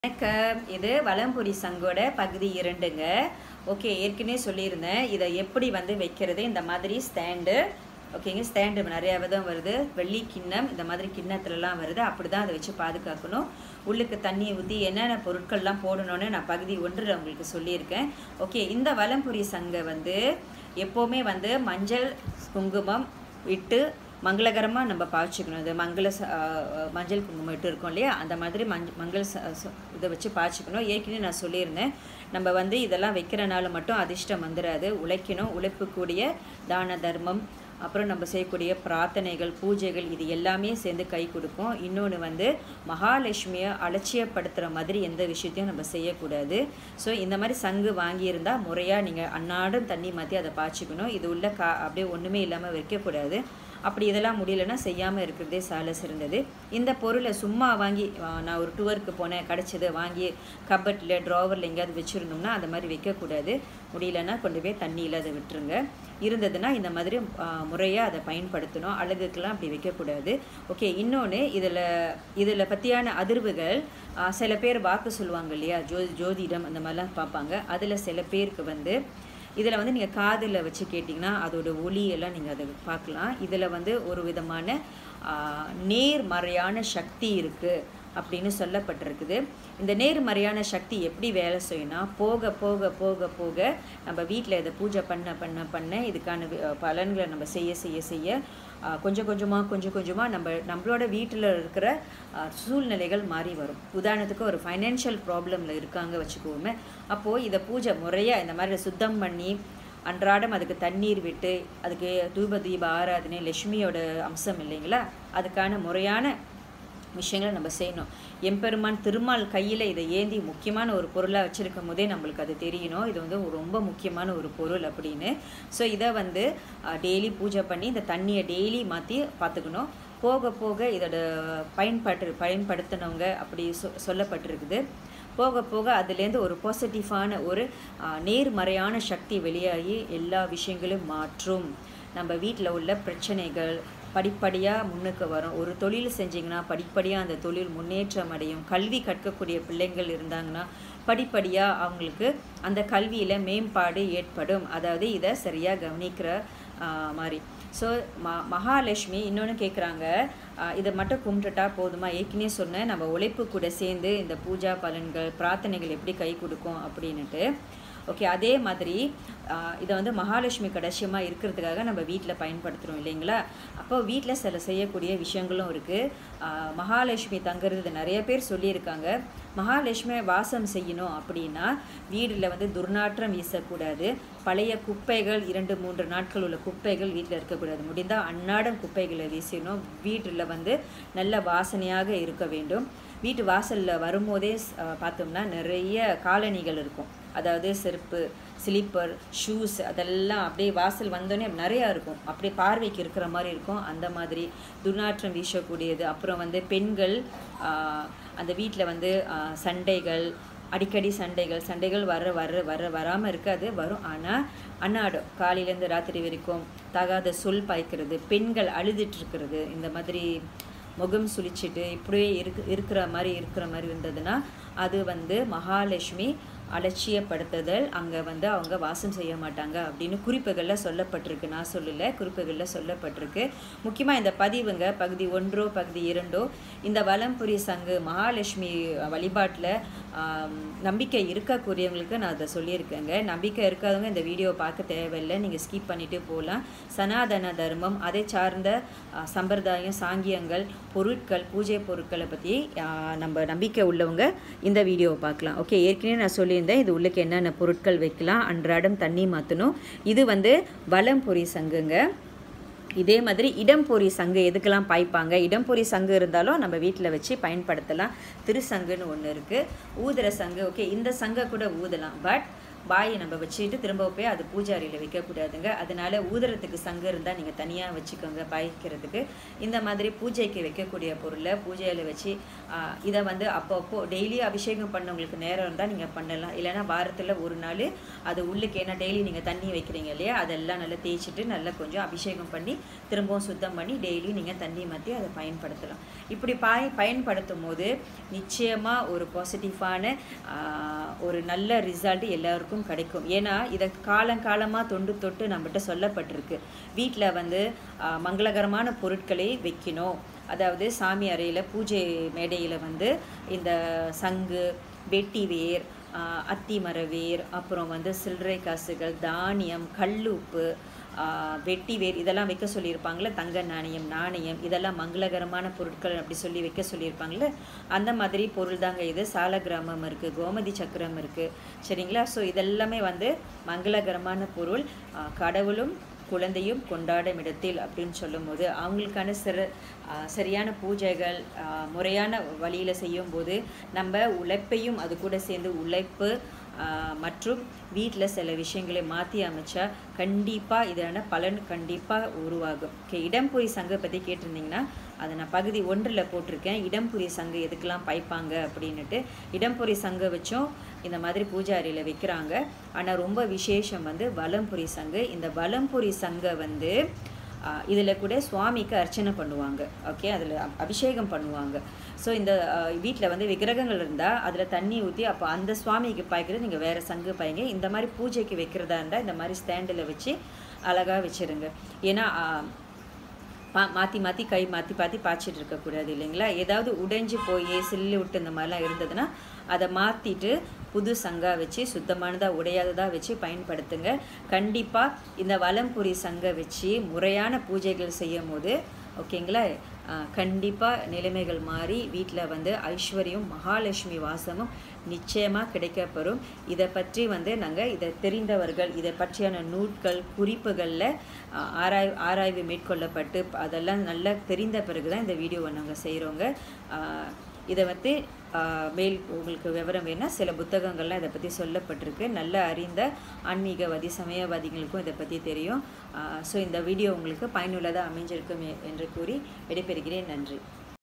வணக்கம் இது வலம்புரி சங்கோட பகுதி இரண்டுங்க ஓகே ஏற்கனவே சொல்லியிருந்தேன் இதை எப்படி வந்து வைக்கிறது இந்த மாதிரி ஸ்டாண்டு ஓகேங்க ஸ்டாண்டு நிறையா விதம் வருது வெள்ளி கிண்ணம் இந்த மாதிரி கிண்ணத்துலலாம் வருது அப்படி தான் அதை வச்சு பாதுகாக்கணும் உள்ளுக்கு தண்ணி ஊற்றி என்னென்ன பொருட்கள்லாம் போடணும்னு நான் பகுதி ஒன்றில் உங்களுக்கு சொல்லியிருக்கேன் ஓகே இந்த வலம்புரி சங்கை வந்து எப்போவுமே வந்து மஞ்சள் குங்குமம் இட்டு மங்களகரமாக நம்ம பாய்ச்சிக்கணும் இது மங்கள ச- ஆஹ் மஞ்சள் குங்குமம் இட்டு இருக்கோம் இல்லையா அந்த மாதிரி மஞ்ச மங்கள் ச- ச- இதை வச்சு பாய்ச்சிக்கணும் ஏற்கனவே நான் சொல்லியிருந்தேன் நம்ம வந்து இதெல்லாம் வைக்கிறனால மட்டும் அதிர்ஷ்டம் வந்துடாது உழைக்கணும் உழைப்புக்கூடிய தான தர்மம் அப்புறம் நம்ம செய்யக்கூடிய பிரார்த்தனைகள் பூஜைகள் இது எல்லாமே சேர்ந்து கை கொடுக்கும் இன்னொன்று வந்து மகாலட்சுமியை அலட்சியப்படுத்துகிற மாதிரி எந்த விஷயத்தையும் நம்ம செய்யக்கூடாது ஸோ இந்த மாதிரி சங்கு வாங்கியிருந்தால் முறையாக நீங்கள் அன்னாடம் தண்ணி மாற்றி அதை பாய்ச்சிக்கணும் இது உள்ள கா அப்படியே ஒன்றுமே இல்லாமல் வைக்கக்கூடாது அப்படி இதெல்லாம் முடியலன்னா செய்யாமல் இருக்கிறதே சால சிறந்தது இந்த பொருளை சும்மா வாங்கி ஆ, நான் ஒரு டூருக்கு போனேன் கிடச்சது வாங்கி கபட்டில் ட்ராவரில் எங்கேயாவது வச்சுருந்தோம்னா அந்த மாதிரி வைக்கக்கூடாது முடியலன்னா கொண்டு போய் தண்ணியில் அதை விட்டுருங்க இருந்ததுன்னா இந்த மாதிரி முறையாக அதை பயன்படுத்தணும் அழகுக்கெல்லாம் அப்படி வைக்கக்கூடாது ஓகே இன்னொன்று இதில் இதில் பற்றியான அதிர்வுகள் ஆ, சில பேர் வாக்கு சொல்லுவாங்க இல்லையா ஜோ ஜோதிடம் அந்த மாதிரிலாம் பார்ப்பாங்க அதில் சில பேருக்கு வந்து இதில் வந்து நீங்கள் காதில் வச்சு கேட்டிங்கன்னா அதோட ஒலி எல்லாம் நீங்கள் அதை பார்க்கலாம் இதில் வந்து ஒரு விதமான ஆ, நேர்மறையான சக்தி இருக்குது அப்படின்னு சொல்லப்பட்டிருக்குது இந்த நேர்மறையான சக்தி எப்படி வேலை செய்யும்னா போக போக போக போக நம்ம வீட்டில் இதை பூஜை பண்ண பண்ண பண்ண இதுக்கான வி- பலன்களை நம்ம செய்ய செய்ய செய்ய ஆ, கொஞ்சம் கொஞ்சமாக கொஞ்சம் கொஞ்சமாக நம்ம நம்மளோட வீட்டில் இருக்கிற ஆ, சூழ்நிலைகள் மாறி வரும் உதாரணத்துக்கு ஒரு ஃபைனான்ஷியல் ப்ராப்ளமில் இருக்காங்க வச்சுக்கோமே அப்போது இதை பூஜை முறையாக இந்த மாதிரி சுத்தம் பண்ணி அன்றாடம் அதுக்கு தண்ணீர் விட்டு அதுக்கு தூப தீப ஆராதனை லட்சுமியோட அம்சம் இல்லைங்களா அதுக்கான முறையான விஷயங்களை நம்ம செய்யணும் எம்பெருமான் திருமால் கையில் இதை ஏந்தி முக்கியமான ஒரு பொருளாக வச்சுருக்கும் போதே நம்மளுக்கு அது தெரியணும் இது வந்து ஒரு ரொம்ப முக்கியமான ஒரு பொருள் அப்படின்னு ஸோ இதை வந்து டெய்லி பூஜை பண்ணி இந்த தண்ணியை டெய்லி மாற்றி பார்த்துக்கணும் போக போக இதோட பயன்பட்டு பயன்படுத்தினவங்க அப்படி சொ சொல்லப்பட்டிருக்குது போக போக அதுலேருந்து ஒரு பாசிட்டிவான ஒரு ஆ, நேர்மறையான சக்தி வெளியாகி எல்லா விஷயங்களும் மாற்றும் நம்ம வீட்டில் உள்ள பிரச்சனைகள் படிப்படியாக முன்னுக்கு வரும் ஒரு தொழில் செஞ்சிங்கன்னா படிப்படியாக அந்த தொழில் முன்னேற்றம் அடையும் கல்வி கற்கக்கூடிய பிள்ளைங்கள் இருந்தாங்கன்னா படிப்படியாக அவங்களுக்கு அந்த கல்வியில் மேம்பாடு ஏற்படும் அதாவது இதை சரியாக கவனிக்கிற ஆ, மாதிரி ஸோ ம மகாலட்சுமி இன்னொன்று கேட்குறாங்க இதை மட்டும் கும்பிட்டுட்டா போதுமா ஏற்கனவே சொன்னேன் நம்ம உழைப்பு கூட சேர்ந்து இந்த பூஜா பலன்கள் பிரார்த்தனைகள் எப்படி கை கொடுக்கும் அப்படின்னுட்டு ஓகே அதே மாதிரி ஆ, இதை வந்து மகாலட்சுமி கடைசியமாக இருக்கிறதுக்காக நம்ம வீட்டில் பயன்படுத்துகிறோம் இல்லைங்களா அப்போ வீட்டில் சில செய்யக்கூடிய விஷயங்களும் இருக்குது மகாலட்சுமி தங்குறது நிறைய பேர் சொல்லியிருக்காங்க மகாலட்சுமி வாசம் செய்யணும் அப்படின்னா வீடில் வந்து துர்நாற்றம் வீசக்கூடாது பழைய குப்பைகள் இரண்டு மூன்று நாட்கள் உள்ள குப்பைகள் வீட்டில் இருக்கக்கூடாது முடிந்தால் அன்னாடம் குப்பைகளை வீசணும் வீட்டில் வந்து நல்ல வாசனையாக இருக்க வேண்டும் வீட்டு வாசலில் வரும்போதே ஸ்- ஆ, பார்த்தோம்னா நிறைய காலணிகள் இருக்கும் அதாவது செருப்பு ஸ்லிப்பர் ஷூஸ் அதெல்லாம் அப்படியே வாசல் வந்தோடனே நிறையா இருக்கும் அப்படியே பார்வைக்கு இருக்கிற மாதிரி இருக்கும் அந்த மாதிரி துர்நாற்றம் வீசக்கூடியது அப்புறம் வந்து பெண்கள் ஆஹ், அந்த வீட்டில் வந்து ஆஹ், சண்டைகள் அடிக்கடி சண்டைகள் சண்டைகள் வர வர வர வராமல் இருக்காது வரும் ஆனால் அன்னாடம் காலையிலேருந்து ராத்திரி வரைக்கும் தகாத சொல் பாய்க்கிறது பெண்கள் அழுதுட்டு இருக்கிறது இந்த மாதிரி முகம் சுளிச்சிட்டு இப்படியே இருக்கு இருக்கிற மாதிரி இருக்கிற மாதிரி இருந்ததுன்னா அது வந்து மகாலட்சுமி அலட்சியப்படுத்துதல் அங்கே வந்து அவங்க வாசம் செய்ய மாட்டாங்க அப்படின்னு குறிப்புகளில் சொல்லப்பட்டிருக்கு நான் சொல்லலை குறிப்புகளில் சொல்லப்பட்டிருக்கு முக்கியமாக இந்த பதிவுங்க பகுதி ஒன்றோ பகுதி இரண்டோ இந்த வலம்புரி சங்கு மகாலட்சுமி வழிபாட்டில் நம்பிக்கை இருக்கக்கூடியவங்களுக்கு நான் அதை சொல்லியிருக்கேங்க நம்பிக்கை இருக்காதவங்க இந்த வீடியோ பார்க்க தேவையில்லை நீங்கள் ஸ்கிப் பண்ணிட்டு போகலாம் சனாதன தர்மம் அதை சார்ந்த ஆ, சம்பிரதாயம் சாங்கியங்கள் பொருட்கள் பூஜை பொருட்களை பற்றி ஆ, நம்ம நம்பிக்கை உள்ளவங்க இந்த வீடியோவை பார்க்கலாம் ஓகே ஏற்கனவே நான் சொல்லியிருந்தேன் இது உள்ளுக்கு என்னென்ன பொருட்கள் வைக்கலாம் அன்றாடம் தண்ணி மாற்றணும் இது வந்து வலம்புரி சங்குங்க இதே மாதிரி இடம்பொறி சங்கு எதுக்கெல்லாம் பாய்ப்பாங்க இடம்பொறி சங்கு இருந்தாலும் நம்ம வீட்டில் வச்சு பயன்படுத்தலாம் திருசங்குன்னு ஒன்று இருக்குது ஊதுற சங்கு ஓகே இந்த சங்கை கூட ஊதலாம் பட் பாயை நம்ம வச்சுட்டு திரும்ப போய் அது பூஜை அறையில் வைக்கக்கூடாதுங்க அதனால ஊதுறதுக்கு சங்கு இருந்தால் நீங்கள் தனியாக வச்சுக்கோங்க பாய்க்கிறதுக்கு இந்த மாதிரி பூஜைக்கு வைக்கக்கூடிய பொருளை பூஜையில் வச்சு ஆஹ், இதை வந்து அப்பப்போ டெய்லி அபிஷேகம் பண்ணவங்களுக்கு நேரம் இருந்தால் நீங்கள் பண்ணலாம் இல்லைன்னா வாரத்தில் ஒரு நாள் அது உள்ளுக்கு ஏன்னா டெய்லி நீங்கள் தண்ணி வைக்கிறீங்க இல்லையா அதெல்லாம் நல்லா தேய்ச்சிட்டு நல்லா கொஞ்சம் அபிஷேகம் பண்ணி திரும்பவும் சுத்தம் பண்ணி டெய்லி நீங்கள் தண்ணி மாற்றி அதை பயன்படுத்தலாம் இப்படி பாய் பயன்படுத்தும் போது நிச்சயமாக ஒரு பாசிட்டிவான ஒரு நல்ல ரிசல்ட் எல்லாருக்கும் கிடைக்கும் ஏன்னா இதை காலங்காலமாக தொண்டு தொட்டு நம்மகிட்ட சொல்லப்பட்டிருக்கு வீட்டில் வந்து ஆஹ், மங்களகரமான பொருட்களை வைக்கணும் அதாவது சாமி அறையில் பூஜை மேடையில் வந்து இந்த சங்கு வெட்டி வேர் ஆஹ், அத்தி மரவேர் அப்புறம் வந்து சில்லறை காசுகள் தானியம் கல்லுப்பு ஆஹ், வெட்டி வேர் இதெல்லாம் வைக்க சொல்லியிருப்பாங்களே தங்க நாணயம் நாணயம் இதெல்லாம் மங்களகரமான பொருட்கள் அப்படி சொல்லி வைக்க சொல்லியிருப்பாங்களே அந்த மாதிரி பொருள் தாங்க இது சாலக்கிராமம் இருக்குது கோமதி சக்கரம் இருக்குது சரிங்களா ஸோ இதெல்லாமே வந்து மங்களகரமான பொருள் ஆஹ், கடவுளும் குழந்தையும் கொண்டாடும் இடத்தில் அப்படின்னு சொல்லும்போது அவங்களுக்கான சிற ஆஹ் சரியான பூஜைகள் ஆஹ் முறையான வழியில் செய்யும்போது நம்ம உழைப்பையும் அது கூட சேர்ந்து உழைப்பு ஆஹ் மற்றும் வீட்டில் சில விஷயங்களை மாற்றி அமைச்சா கண்டிப்பாக இதான பலன் கண்டிப்பாக உருவாகும் ஓகே இடம்புரி சங்கை பற்றி கேட்டிருந்தீங்கன்னா அதை நான் பகுதி ஒன்றில் போட்டிருக்கேன் இடம்புரி சங்கு எதுக்கெல்லாம் பாய்ப்பாங்க அப்படின்னுட்டு இடம்புரி சங்கை வச்சும் இந்த மாதிரி பூஜை அறையில் வைக்கிறாங்க ஆனால் ரொம்ப விசேஷம் வந்து வலம்புரி சங்கு இந்த வலம்புரி சங்கை வந்து இதில் கூட சுவாமிக்கு அர்ச்சனை பண்ணுவாங்க ஓகே அதில் அபிஷேகம் பண்ணுவாங்க ஸோ இந்த வீட்டில் வந்து விக்கிரகங்கள் இருந்தால் அதில் தண்ணி ஊற்றி அப்போ அந்த சுவாமிக்கு பாய்க்கிறது நீங்கள் வேறு சங்கு பாய்ங்க இந்த மாதிரி பூஜைக்கு வைக்கிறதா இருந்தால் இந்த மாதிரி ஸ்டாண்டில் வச்சு அழகாக வச்சிருங்க ஏன்னா ஆ, பா மாற்றி மாற்றி கை மாற்றி மாற்றி பாய்ச்சிட்டு இருக்கக்கூடாது இல்லைங்களா ஏதாவது உடைஞ்சு போய் சில்லு விட்டு இந்த மாதிரிலாம் இருந்ததுன்னா அதை மாற்றிட்டு புது சங்கா வச்சு சுத்தமானதாக உடையாததாக வச்சு பயன்படுத்துங்க கண்டிப்பாக இந்த வலம்புரி சங்கை வச்சு முறையான பூஜைகள் செய்யும் போது ஓகேங்களா கண்டிப்பாக நிலைமைகள் மாறி வீட்டில் வந்து ஐஸ்வர்யம் மகாலட்சுமி வாசமும் நிச்சயமாக கிடைக்கப்பெறும் இதை பற்றி வந்து நாங்கள் இதை தெரிந்தவர்கள் இதை பற்றியான நூட்கள் குறிப்புகளில் ஆராய் ஆராய்வு மேற்கொள்ளப்பட்டு அதெல்லாம் நல்லா தெரிந்த பிறகு தான் இந்த வீடியோவை நாங்கள் செய்கிறோங்க இதை வந்து ஆஹ், மேல் உங்களுக்கு விவரம் வேணா சில புத்தகங்கள்லாம் இதை பற்றி சொல்லப்பட்டிருக்கு நல்ல அறிந்த ஆன்மீகவாதி சமயவாதிகளுக்கும் இதை பற்றி தெரியும் ஸோ இந்த வீடியோ உங்களுக்கு பயனுள்ளதாக அமைஞ்சிருக்கும் எ- என்று கூறி விடைபெறுகிறேன் நன்றி